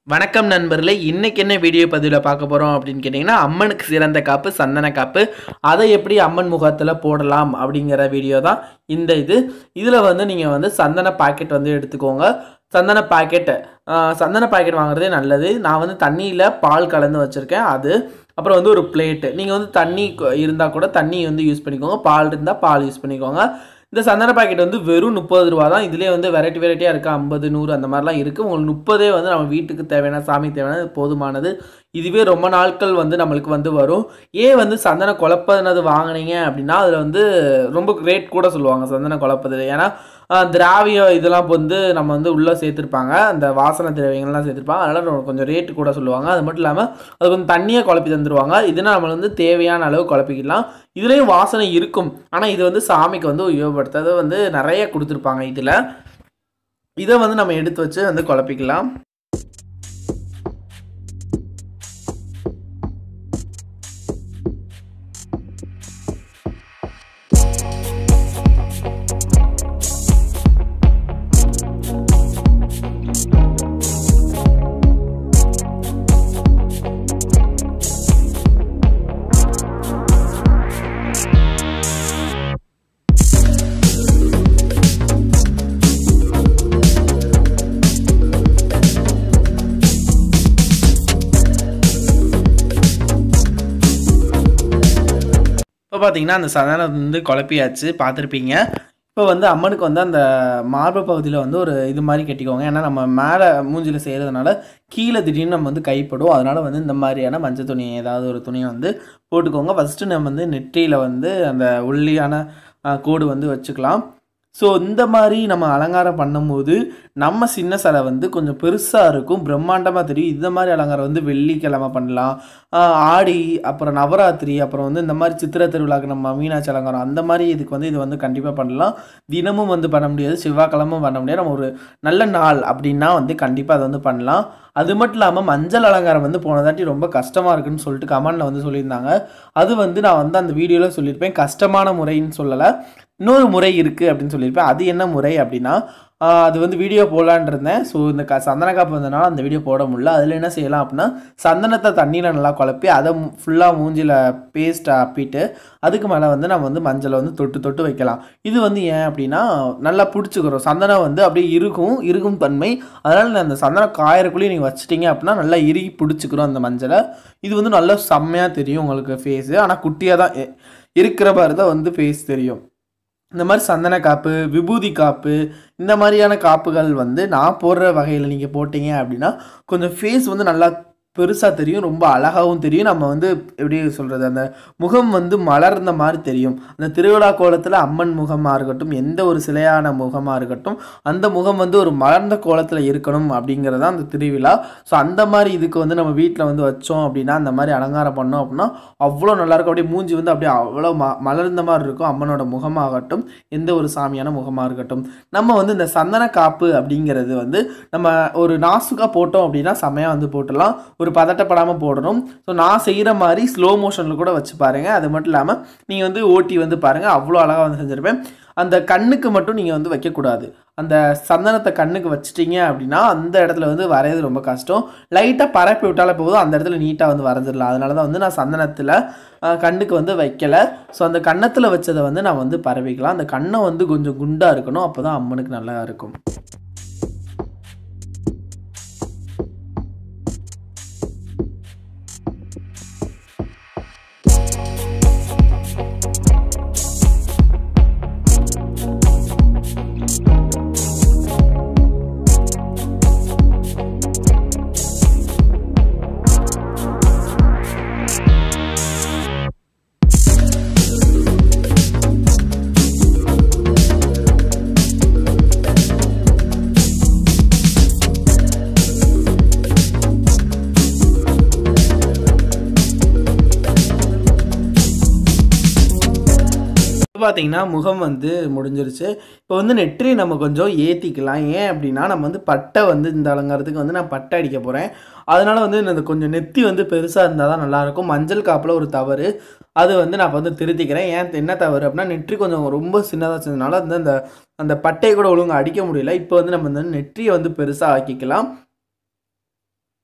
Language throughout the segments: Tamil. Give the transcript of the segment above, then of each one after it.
வணக்கம் நண்பர்களே இன்னைக்கு என்ன வீடியோ பதிவில் பார்க்க போகிறோம் அப்படின்னு கேட்டிங்கன்னா அம்மனுக்கு சிறந்த காப்பு சந்தன காப்பு அதை எப்படி அம்மன் முகத்தில் போடலாம் அப்படிங்கிற வீடியோ தான் இந்த இது இதில் வந்து நீங்கள் வந்து சந்தன பாக்கெட் வந்து எடுத்துக்கோங்க சந்தன பாக்கெட் சந்தன பாக்கெட் வாங்குறதே நல்லது நான் வந்து தண்ணியில் பால் கலந்து வச்சுருக்கேன் அது அப்புறம் வந்து ஒரு பிளேட்டு நீங்கள் வந்து தண்ணி இருந்தால் கூட தண்ணி வந்து யூஸ் பண்ணிக்கோங்க பால் இருந்தால் பால் யூஸ் பண்ணிக்கோங்க இந்த சந்தன பாக்கெட் வந்து வெறும் முப்பது ரூபா தான் இதுலேயே வந்து வெரைட்டி வெரைட்டியாக இருக்குது ஐம்பது நூறு அந்த மாதிரிலாம் இருக்குது உங்களுக்கு முப்பதே வந்து நம்ம வீட்டுக்கு தேவையான சாமி தேவையான போதுமானது இதுவே ரொம்ப நாட்கள் வந்து நம்மளுக்கு வந்து வரும் ஏன் வந்து சந்தன குழப்பனது வாங்கினீங்க அப்படின்னா அதில் வந்து ரொம்ப ரேட் கூட சொல்லுவாங்க சந்தன குழப்பது ஏன்னா ஆஹ், திராவிய இதெல்லாம் வந்து நம்ம வந்து உள்ளே சேர்த்துருப்பாங்க அந்த வாசனை திரவியங்கள்லாம் சேர்த்துருப்பாங்க அதனால் நம்ம கொஞ்சம் ரேட்டு கூட சொல்லுவாங்க அது மட்டும் இல்லாமல் அது கொஞ்சம் தண்ணியை குழப்பி தந்துருவாங்க இதுனா நம்ம வந்து தேவையான அளவு குழப்பிக்கலாம் இதுலேயும் வாசனை இருக்கும் ஆனால் இது வந்து சாமிக்கு வந்து உபயோகப்படுத்துறது வந்து நிறைய கொடுத்துருப்பாங்க இதில் இதை வந்து நம்ம எடுத்து வச்சு வந்து குழப்பிக்கலாம் இப்போ பார்த்தீங்கன்னா அந்த சந்தனம் வந்து குழப்பியாச்சு பார்த்துருப்பீங்க இப்போ வந்து அம்மனுக்கு வந்து அந்த மார்பு பகுதியில் வந்து ஒரு இது மாதிரி கட்டிக்கோங்க ஏன்னா நம்ம மேலே மூஞ்சில் செய்கிறதுனால கீழே திடீர்னு நம்ம வந்து கைப்படும் அதனால் வந்து இந்த மாதிரியான மஞ்சள் துணி ஏதாவது ஒரு துணியை வந்து போட்டுக்கோங்க ஃபஸ்ட்டு நம்ம வந்து நெற்றியில் வந்து அந்த ஒல்லியான அஹ், கோடு வந்து வச்சுக்கலாம் ஸோ இந்த மாதிரி நம்ம அலங்காரம் பண்ணும்போது நம்ம சின்ன சிலை வந்து கொஞ்சம் பெருசாக இருக்கும் பிரம்மாண்டமாக தெரியும் இந்த மாதிரி அலங்காரம் வந்து வெள்ளிக்கிழமை பண்ணலாம் ஆஹ் ஆடி அப்புறம் நவராத்திரி அப்புறம் வந்து இந்த மாதிரி சித்திரை திருவிழாக்கு நம்ம மீனாட்சி அலங்காரம் அந்த மாதிரி இதுக்கு வந்து இது வந்து கண்டிப்பாக பண்ணலாம் தினமும் வந்து பண்ண முடியாது செவ்வாய்க்கிழமும் பண்ண முடியாது நம்ம ஒரு நல்ல நாள் அப்படின்னா வந்து கண்டிப்பாக அதை வந்து பண்ணலாம் அது மட்டும் இல்லாமல் மஞ்சள் அலங்காரம் வந்து போனதாட்டி ரொம்ப கஷ்டமாக இருக்குன்னு சொல்லிட்டு கமெண்டில் வந்து சொல்லியிருந்தாங்க அது வந்து நான் வந்து அந்த வீடியோவில் சொல்லியிருப்பேன் கஷ்டமான முறைன்னு சொல்லலை இன்னொரு முறை இருக்குது அப்படின்னு சொல்லியிருப்பேன் அது என்ன முறை அப்படின்னா ஆஹ் அது வந்து வீடியோ போடலான் இருந்தேன் ஸோ இந்த க சந்தன காப்பு வந்தனால அந்த வீடியோ போட முடியல அதில் என்ன செய்யலாம் அப்படின்னா சந்தனத்தை தண்ணியில் நல்லா குழப்பி அதை ஃபுல்லாக மூஞ்சில் பேஸ்ட் அப்பிட்டு அதுக்கு மேலே வந்து நம்ம வந்து மஞ்சளை வந்து தொட்டு தொட்டு வைக்கலாம் இது வந்து ஏன் அப்படின்னா நல்லா பிடிச்சிக்கிறோம் சந்தனம் வந்து அப்படியே இருக்கும் இருக்கும் தன்மை அதனால் அந்த சந்தனம் காயறக்குள்ளேயே நீங்கள் வச்சிட்டீங்க அப்படின்னா நல்லா இறுகி பிடிச்சிக்கிறோம் அந்த மஞ்சளை இது வந்து நல்லா செம்மையாக தெரியும் உங்களுக்கு ஃபேஸு ஆனால் குட்டியாக தான் இ- இருக்கிற மாதிரி தான் வந்து ஃபேஸ் தெரியும் இந்த மாதிரி சந்தன காப்பு விபூதி காப்பு இந்த மாதிரியான காப்புகள் வந்து நான் போடுற வகையில் நீங்கள் போட்டீங்க அப்படின்னா கொஞ்சம் ஃபேஸ் வந்து நல்லா பெருசாக தெரியும் ரொம்ப அழகாகவும் தெரியும் நம்ம வந்து எப்படி சொல்கிறது அந்த முகம் வந்து மலர்ந்த மாதிரி தெரியும் அந்த திருவிழா கோலத்தில் அம்மன் முகமாக இருக்கட்டும் எந்த ஒரு சிலையான முகமாக இருக்கட்டும் அந்த முகம் வந்து ஒரு மலர்ந்த கோலத்தில் இருக்கணும் அப்படிங்கிறது தான் அந்த திருவிழா ஸோ அந்த மாதிரி இதுக்கு வந்து நம்ம வீட்டில் வந்து வச்சோம் அப்படின்னா அந்த மாதிரி அலங்காரம் பண்ணோம் அப்படின்னா அவ்வளோ நல்லாயிருக்கும் அப்படியே மூஞ்சி வந்து அப்படியே அவ்வளோ ம மலர்ந்த மாதிரி இருக்கும் அம்மனோட முகமாகட்டும் எந்த ஒரு சாமியான முகமாக இருக்கட்டும் நம்ம வந்து இந்த சந்தன காப்பு அப்படிங்கிறது வந்து நம்ம ஒரு நாசுக்காக போட்டோம் அப்படின்னா செமையாக வந்து போட்டுடலாம் ஒரு பதட்டப்படாமல் போடணும் ஸோ நான் செய்கிற மாதிரி ஸ்லோ மோஷனில் கூட வச்சு பாருங்கள் அது மட்டும் இல்லாமல் நீங்கள் வந்து ஓட்டி வந்து பாருங்கள் அவ்வளோ அழகாக வந்து செஞ்சுருப்பேன் அந்த கண்ணுக்கு மட்டும் நீங்கள் வந்து வைக்கக்கூடாது அந்த சந்தனத்தை கண்ணுக்கு வச்சிட்டீங்க அப்படின்னா அந்த இடத்துல வந்து வரைகிறது ரொம்ப கஷ்டம் லைட்டாக பரப்பி விட்டாலே போதும் அந்த இடத்துல நீட்டாக வந்து வரைஞ்சிடலாம் அதனால தான் வந்து நான் சந்தனத்தில் அஹ், கண்ணுக்கு வந்து வைக்கலை ஸோ அந்த கன்னத்தில் வச்சதை வந்து நான் வந்து பரவிக்கலாம் அந்த கண்ணை வந்து கொஞ்சம் குண்டாக இருக்கணும் அப்போ தான் அம்மனுக்கு நல்லா இருக்கும் இப்போ பார்த்தீங்கன்னா முகம் வந்து முடிஞ்சிருச்சு இப்போ வந்து நெற்றி நம்ம கொஞ்சம் ஏற்றிக்கலாம் ஏன் அப்படின்னா நம்ம வந்து பட்டை வந்து இந்த அலங்காரத்துக்கு வந்து நான் பட்டை அடிக்க போகிறேன் அதனால வந்து இந்த கொஞ்சம் நெத்தி வந்து பெருசாக இருந்தால் தான் நல்லாயிருக்கும் மஞ்சள் காப்பில் ஒரு தவறு அது வந்து நான் இப்ப வந்து திருத்திக்கிறேன் ஏன் என்ன தவறு அப்படின்னா நெற்றி கொஞ்சம் ரொம்ப சின்னதாக வச்சதுனால வந்து அந்த அந்த பட்டையை கூட ஒழுங்கா அடிக்க முடியல இப்போ வந்து நம்ம வந்து நெற்றியை வந்து பெருசாக ஆக்கிக்கலாம்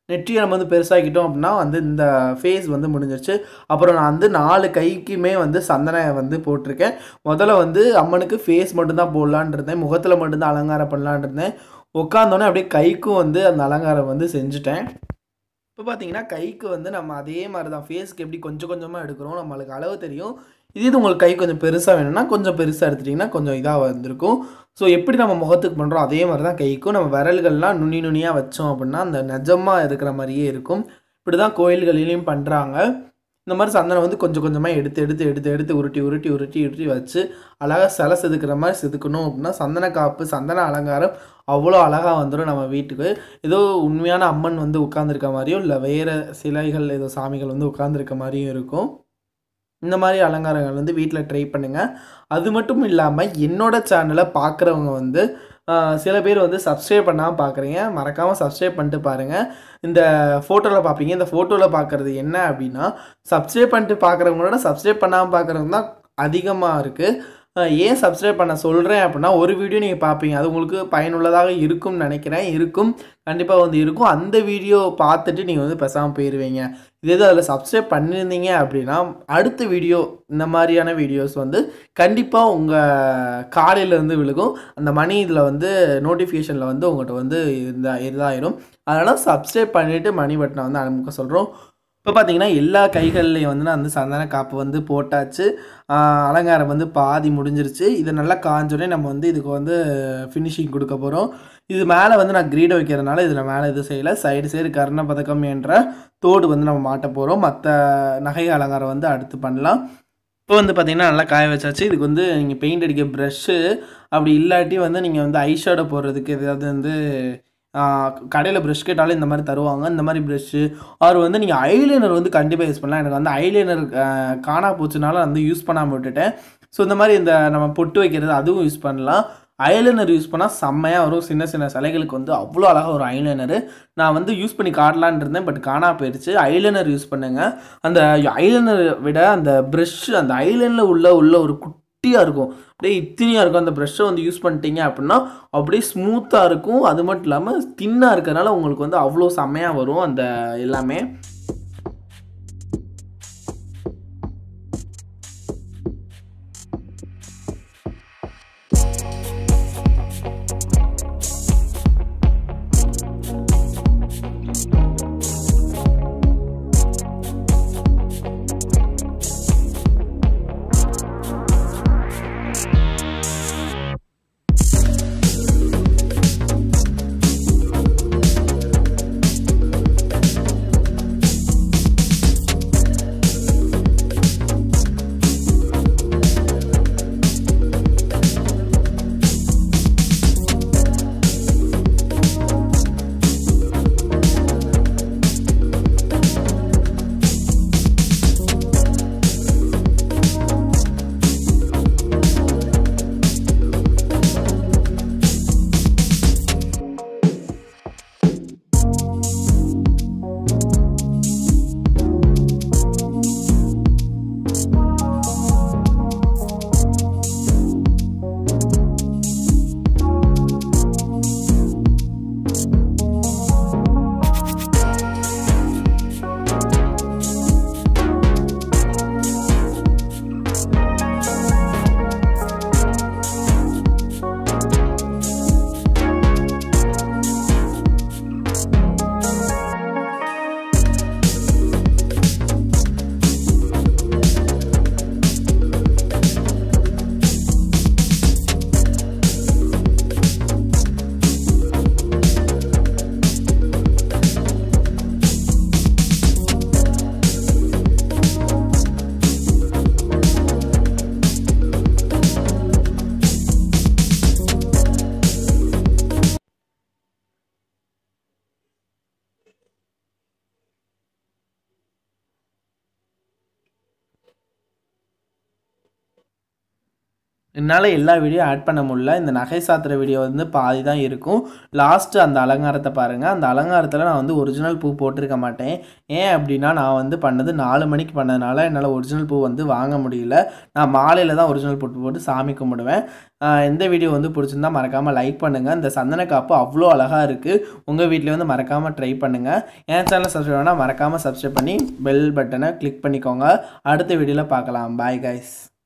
நெற்றியை நம்ம வந்து பெருசாக்கிட்டோம் அப்படின்னா வந்து இந்த ஃபேஸ் வந்து முடிஞ்சிருச்சு அப்புறம் நான் வந்து நாலு கைக்குமே வந்து சந்தன வந்து போட்டிருக்கேன் முதல்ல வந்து அம்மனுக்கு ஃபேஸ் மட்டும்தான் போடலான் இருந்தேன் முகத்தில் மட்டும்தான் அலங்காரம் பண்ணலான் இருந்தேன் உட்காந்தோன்னே அப்படியே கைக்கும் வந்து அந்த அலங்காரம் வந்து செஞ்சுட்டேன் இப்போ பார்த்தீங்கன்னா கைக்கு வந்து நம்ம அதே மாதிரி தான் ஃபேஸ்க்கு எப்படி கொஞ்சம் கொஞ்சமாக எடுக்கிறோம் நம்மளுக்கு அளவு தெரியும் இதே இது உங்களுக்கு கை கொஞ்சம் பெருசாக வேணும்னா கொஞ்சம் பெருசாக எடுத்துட்டிங்கன்னா கொஞ்சம் இதாக வந்திருக்கும் ஸோ எப்படி நம்ம முகத்துக்கு பண்ணுறோம் அதே மாதிரி தான் கைக்கும் நம்ம விரல்கள்லாம் நுனி நுனியாக வச்சோம் அப்படின்னா அந்த நிஜமாக இருக்கிற மாதிரியே இருக்கும் இப்படி தான் கோயில்களிலையும் பண்ணுறாங்க இந்த மாதிரி சந்தனம் வந்து கொஞ்சம் கொஞ்சமாக எடுத்து எடுத்து எடுத்து எடுத்து உருட்டி உருட்டி உருட்டி உருட்டி வச்சு அழகாக சிலை செதுக்கிற மாதிரி செதுக்கணும் அப்படின்னா சந்தன காப்பு சந்தன அலங்காரம் அவ்வளோ அழகாக வந்துடும் நம்ம வீட்டுக்கு ஏதோ உண்மையான அம்மன் வந்து உட்காந்துருக்க மாதிரியும் இல்லை வேறு சிலைகள் ஏதோ சாமிகள் வந்து உட்காந்துருக்க மாதிரியும் இருக்கும் இந்த மாதிரி அலங்காரங்கள் வந்து வீட்டில் ட்ரை பண்ணுங்கள் அது மட்டும் இல்லாமல் என்னோட சேனலை பார்க்குறவங்க வந்து ஆஹ், சில பேர் வந்து சப்ஸ்கிரைப் பண்ணாமல் பார்க்குறீங்க மறக்காமல் சப்ஸ்கிரைப் பண்ணிட்டு பாருங்கள் இந்த ஃபோட்டோவில் பார்ப்பீங்க இந்த ஃபோட்டோவில் பார்க்குறது என்ன அப்படின்னா சப்ஸ்கிரைப் பண்ணிட்டு பார்க்குறவங்களோட சப்ஸ்கிரைப் பண்ணாமல் பார்க்குறவங்க தான் அதிகமாக இருக்குது ஏன் சப்ஸ்கிரைப் பண்ண சொல்கிறேன் அப்படின்னா ஒரு வீடியோ நீங்கள் பார்ப்பீங்க அது உங்களுக்கு பயனுள்ளதாக இருக்கும்னு நினைக்கிறேன் இருக்கும் கண்டிப்பாக வந்து இருக்கும் அந்த வீடியோ பார்த்துட்டு நீங்கள் வந்து பேசாமல் போயிடுவீங்க இதே இது அதில் சப்ஸ்கிரைப் பண்ணியிருந்தீங்க அப்படின்னா அடுத்த வீடியோ இந்த மாதிரியான வீடியோஸ் வந்து கண்டிப்பாக உங்கள் காலையிலேருந்து விழுகும் அந்த மணி இதில் வந்து நோட்டிஃபிகேஷனில் வந்து உங்கள்கிட்ட வந்து இந்த இதாயிரும் அதனால் சப்ஸ்கிரைப் பண்ணிவிட்டு மணி பட்டனை வந்து அனுப்ப சொல்கிறோம் இப்போ பார்த்தீங்கன்னா எல்லா கைகள்லையும் வந்து நான் வந்து சந்தன காப்பு வந்து போட்டாச்சு ஆஹ் அலங்காரம் வந்து பாதி முடிஞ்சிருச்சு இதை நல்லா காஞ்சோடனே நம்ம வந்து இதுக்கு வந்து ஃபினிஷிங் கொடுக்க போகிறோம் இது மேலே வந்து நான் கிரீடை வைக்கிறதுனால இதில் மேலே எதுவும் செய்யலை சைடு சைடு கர்ண பதக்கம் என்ற தோடு வந்து நம்ம மாட்ட போகிறோம் மற்ற நகை அலங்காரம் வந்து அடுத்து பண்ணலாம் இப்போ வந்து பார்த்தீங்கன்னா நல்லா காய வச்சாச்சு இதுக்கு வந்து நீங்கள் பெயிண்ட் அடிக்க ப்ரஷ்ஷு அப்படி இல்லாட்டி வந்து நீங்கள் வந்து ஐஷேடோ போடுறதுக்கு ஏதாவது வந்து கடையில் ப்ரஷ் கேட்டாலும் இந்த மாதிரி தருவாங்க இந்த மாதிரி ப்ரஷ்ஷு அவர் வந்து நீங்கள் ஐலைனர் வந்து கண்டிப்பாக யூஸ் பண்ணலாம் எனக்கு வந்து ஐலைனர் காணா போச்சுனால வந்து யூஸ் பண்ணாமல் விட்டுட்டேன் ஸோ இந்த மாதிரி இந்த நம்ம பொட்டு வைக்கிறது அதுவும் யூஸ் பண்ணலாம் ஐலைனர் யூஸ் பண்ணால் செம்மையாக வரும் சின்ன சின்ன சிலைகளுக்கு வந்து அவ்வளோ அழகாக ஒரு ஐலைனரு நான் வந்து யூஸ் பண்ணி காட்டலான்னு இருந்தேன் பட் காணா போயிடுச்சு ஐலைனர் யூஸ் பண்ணுங்க அந்த ஐலைனர் விட அந்த ப்ரஷ் அந்த ஐலைனில் உள்ள உள்ள ஒரு குட்டியாக இருக்கும் அப்படியே இத்தினியாக இருக்கும் அந்த ப்ரஷ்ஷை வந்து யூஸ் பண்ணிட்டீங்க அப்படின்னா அப்படியே ஸ்மூத்தாக இருக்கும் அது மட்டும் இல்லாமல் தின்னாக இருக்கிறனால உங்களுக்கு வந்து அவ்வளோ செம்மையாக வரும் அந்த எல்லாமே என்னால் எல்லா வீடியோ ஆட் பண்ண முடியல இந்த நகை சாத்துற வீடியோ வந்து பாதி தான் இருக்கும் லாஸ்ட்டு அந்த அலங்காரத்தை பாருங்கள் அந்த அலங்காரத்தில் நான் வந்து ஒரிஜினல் பூ போட்டிருக்க மாட்டேன் ஏன் அப்படின்னா நான் வந்து பண்ணது நாலு மணிக்கு பண்ணதுனால என்னால் ஒரிஜினல் பூ வந்து வாங்க முடியல நான் மாலையில் தான் ஒரிஜினல் பூ போட்டு சாமி கும்பிடுவேன் ஆஹ் இந்த வீடியோ வந்து பிடிச்சிருந்தா மறக்காமல் லைக் பண்ணுங்கள் இந்த சந்தன காப்பு அவ்வளோ அழகாக இருக்குது உங்கள் வீட்டில் வந்து மறக்காமல் ட்ரை பண்ணுங்கள் என் சேனலை சப்ஸ்கிரைப் பண்ணால் மறக்காமல் சப்ஸ்கிரைப் பண்ணி பெல் பட்டனை கிளிக் பண்ணிக்கோங்க அடுத்த வீடியோவில் பார்க்கலாம் பாய் கைஸ்